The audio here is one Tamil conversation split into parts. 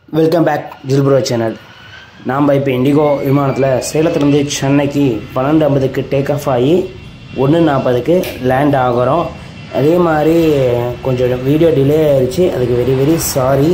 வெல்கம் பேக் ஜில்ப்ரோ சேனல் நாம் இப்போ இண்டிகோ விமானத்தில் சேலத்துலேருந்து சென்னைக்கு பன்னெண்டு ஐம்பதுக்கு டேக் ஆஃப் ஆகி ஒன்று நாற்பதுக்கு லேண்ட் ஆகிறோம் அதே மாதிரி கொஞ்சம் வீடியோ டிலே ஆயிடுச்சு அதுக்கு வெரி வெரி சாரி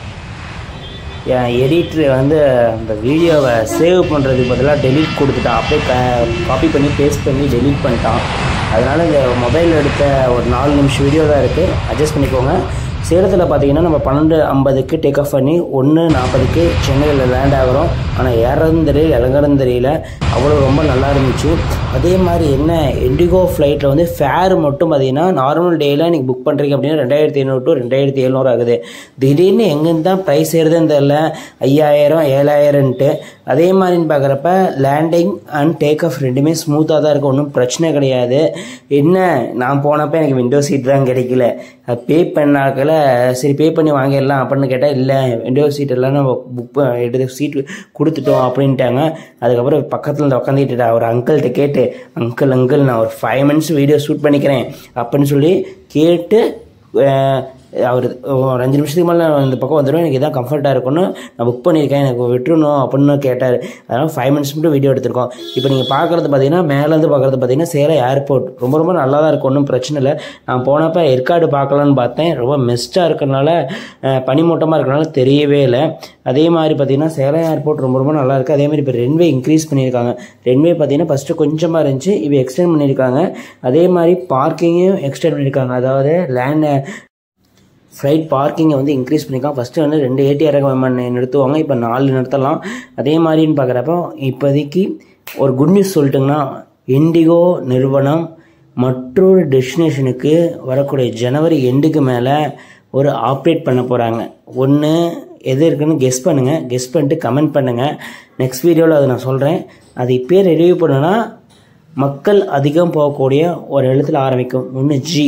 என் எடிட்ரு வந்து அந்த வீடியோவை சேவ் பண்ணுறதுக்கு பதிலாக டெலீட் கொடுத்துட்டான் அப்படியே க காப்பி பண்ணி பேஸ்ட் பண்ணி டெலீட் பண்ணிட்டான் அதனால் இந்த மொபைல் எடுத்த ஒரு நாலு நிமிஷம் வீடியோ தான் இருக்குது அட்ஜஸ்ட் பண்ணிக்கோங்க சேலத்தில் பார்த்தீங்கன்னா நம்ம பன்னெண்டு ஐம்பதுக்கு டேக் ஆஃப் பண்ணி ஒன்று நாற்பதுக்கு சென்னையில் லேண்ட் ஆகிறோம் ஆனால் ஏறதும் தெரியல இறங்குறதும் தெரியல அவ்வளோ ரொம்ப நல்லா இருந்துச்சு அதே மாதிரி என்ன இண்டிகோ ஃப்ளைட்டில் வந்து ஃபேர் மட்டும் பார்த்தீங்கன்னா நார்மல் டேயில் நீங்கள் புக் பண்ணுறீங்க அப்படின்னா ரெண்டாயிரத்தி ஐநூறு டு ரெண்டாயிரத்தி எழுநூறு ஆகுது திடீர்னு எங்கேருந்து தான் ப்ரைஸ் ஏறுதுன்னு தெரில ஐயாயிரம் ஏழாயிரம்ன்ட்டு அதே மாதிரின்னு பார்க்குறப்ப லேண்டிங் அண்ட் டேக் ஆஃப் ரெண்டுமே ஸ்மூத்தாக தான் இருக்கும் ஒன்றும் பிரச்சனை கிடையாது என்ன நான் போனப்போ எனக்கு விண்டோ சீட் தான் கிடைக்கல பே பண்ணாக்கல சரி பே பண்ணி வாங்கிடலாம் அப்படின்னு கேட்டால் இல்லை விண்டோ சீட் எல்லாம் நம்ம புக் எடுத்து சீட்டு கொடுத்துட்டோம் அப்படின்ட்டாங்க அதுக்கப்புறம் பக்கத்தில் இருந்து உட்காந்துட்டு ஒரு அங்கிள்கிட்ட கேட்டு அங்கிள் அங்கிள் நான் ஒரு ஃபைவ் மினிட்ஸ் வீடியோ ஷூட் பண்ணிக்கிறேன் அப்படின்னு சொல்லி கேட்டு அவர் ஒரு அஞ்சு நிமிஷத்துக்கு மேலே இந்த பக்கம் வந்துடும் எனக்கு இதான் கம்ஃபர்ட்டாக இருக்கும்னு நான் புக் பண்ணியிருக்கேன் எனக்கு விட்டுருணும் அப்படின்னு கேட்டார் அதனால் ஃபைவ் மினிட்ஸ் மட்டும் வீடியோ எடுத்திருக்கோம் இப்போ நீங்கள் பார்க்குறது பார்த்தீங்கன்னா மேலேருந்து பார்க்குறது பார்த்தீங்கன்னா சேலம் ஏர்போர்ட் ரொம்ப ரொம்ப நல்லா தான் இருக்கும் ஒன்றும் பிரச்சனை இல்லை நான் போனப்போ ஏற்காடு பார்க்கலான்னு பார்த்தேன் ரொம்ப மெஸ்ட்டாக இருக்கிறனால பனிமூட்டமாக இருக்கிறனால தெரியவே இல்லை அதே மாதிரி பார்த்தீங்கன்னா சேலம் ஏர்போர்ட் ரொம்ப ரொம்ப நல்லா இருக்குது அதே மாதிரி இப்போ ரென்வே இன்க்ரீஸ் பண்ணியிருக்காங்க ரென்வே பார்த்தீங்கன்னா ஃபஸ்ட்டு கொஞ்சமாக இருந்துச்சு இப்போ எக்ஸ்டெண்ட் பண்ணியிருக்காங்க அதே மாதிரி பார்க்கிங்கையும் எக்ஸ்டெண்ட் பண்ணியிருக்காங்க அதாவது லேண்ட் ஃப்ளைட் பார்க்கிங்கை வந்து இன்க்ரீஸ் பண்ணிக்கலாம் ஃபஸ்ட்டு வந்து ரெண்டு ஏடிஆர் நிறுத்துவாங்க இப்போ நாலு நிறுத்தலாம் அதே மாதிரின்னு பார்க்குறப்போ இப்போதைக்கு ஒரு குட் நியூஸ் சொல்லிட்டுங்கன்னா இண்டிகோ நிறுவனம் மற்றொரு டெஸ்டினேஷனுக்கு வரக்கூடிய ஜனவரி எண்டுக்கு மேலே ஒரு ஆப்ரேட் பண்ண போகிறாங்க ஒன்று எது இருக்குன்னு கெஸ் பண்ணுங்கள் கெஸ் பண்ணிட்டு கமெண்ட் பண்ணுங்கள் நெக்ஸ்ட் வீடியோவில் அதை நான் சொல்கிறேன் அது இப்போயே ரிவ்யூ பண்ணுன்னா மக்கள் அதிகம் போகக்கூடிய ஒரு எழுத்தில் ஆரம்பிக்கும் ஒன்று ஜி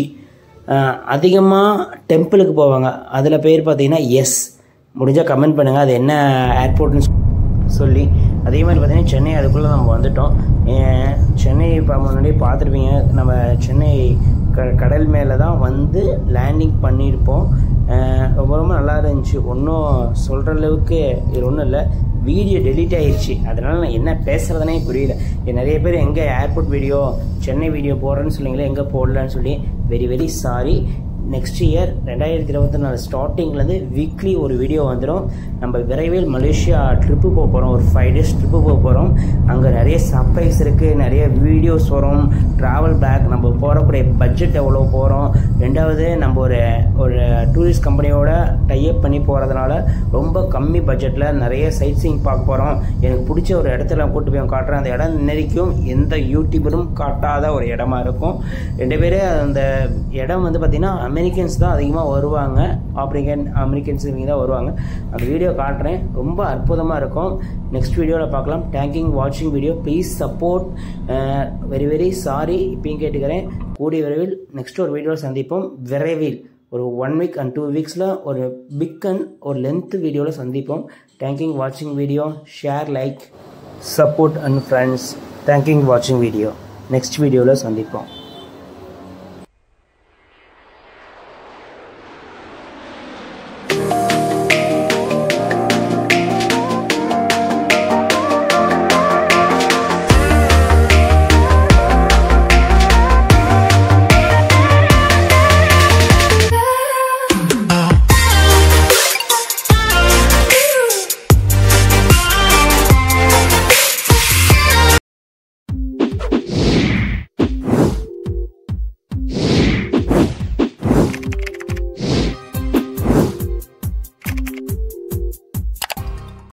அதிகமாக டெம்பிளுக்கு போவாங்க அதில் பேர் பார்த்தீங்கன்னா எஸ் முடிஞ்சால் கமெண்ட் பண்ணுங்கள் அது என்ன ஏர்போர்ட்னு சொல்லி அதே மாதிரி பார்த்தீங்கன்னா சென்னை அதுக்குள்ளே நம்ம வந்துட்டோம் சென்னை இப்போ முன்னாடியே பார்த்துருப்பீங்க நம்ம சென்னை க கடல் மேலே தான் வந்து லேண்டிங் பண்ணியிருப்போம் ரொம்ப ரொம்ப நல்லா இருந்துச்சு ஒன்றும் சொல்கிற அளவுக்கு இது ஒன்றும் இல்லை வீடியோ டெலீட் ஆயிடுச்சு அதனால் நான் என்ன பேசுகிறதுனே புரியல நிறைய பேர் எங்கே ஏர்போர்ட் வீடியோ சென்னை வீடியோ போடுறேன்னு சொன்னீங்களே எங்கே போடலன்னு சொல்லி very very sorry next year ரெண்டாயிரத்தி இருபத்தி நாலு ஸ்டார்டிங்லேருந்து வீக்லி ஒரு வீடியோ வந்துடும் நம்ம விரைவில் மலேசியா ட்ரிப்பு போக போகிறோம் ஒரு ஃபைவ் டேஸ் ட்ரிப்பு போக போகிறோம் அங்கே நிறைய சர்ப்ரைஸ் இருக்குது நிறைய வீடியோஸ் வரும் ட்ராவல் பேக் நம்ம போகக்கூடிய பட்ஜெட் எவ்வளோ போகிறோம் ரெண்டாவது நம்ம ஒரு ஒரு டூரிஸ்ட் கம்பெனியோட டைப் பண்ணி போகிறதுனால ரொம்ப கம்மி பட்ஜெட்டில் நிறைய சைட் சீங் பார்க்க போகிறோம் எனக்கு பிடிச்ச ஒரு இடத்துல கூட்டு போய் காட்டுறேன் அந்த இடம் இன்னைக்கும் எந்த யூடியூபரும் காட்டாத ஒரு இடமா இருக்கும் ரெண்டு பேரும் அந்த இடம் வந்து பார்த்திங்கன்னா அமெரிக்கன்ஸ் தான் அதிகமாக வருவாங்க ஆப்ரிக்கன் அமெரிக்கன்ஸ் இவங்க தான் வருவாங்க அந்த வீடியோ காட்டுறேன் ரொம்ப அற்புதமாக இருக்கும் நெக்ஸ்ட் வீடியோவில் பார்க்கலாம் தேங்க்யூங் வாட்சிங் video please support very very sorry இப்பயும் கேட்டுக்கிறேன் கூடிய விரைவில் நெக்ஸ்ட் ஒரு வீடியோவில் சந்திப்போம் விரைவில் ஒரு ஒன் வீக் அண்ட் டூ வீக்ஸில் ஒரு பிக் அண்ட் ஒரு லென்த் வீடியோவில் சந்திப்போம் தேங்க்யூங் வாட்சிங் video share like support and friends thanking வாட்சிங் வீடியோ நெக்ஸ்ட் வீடியோவில் சந்திப்போம்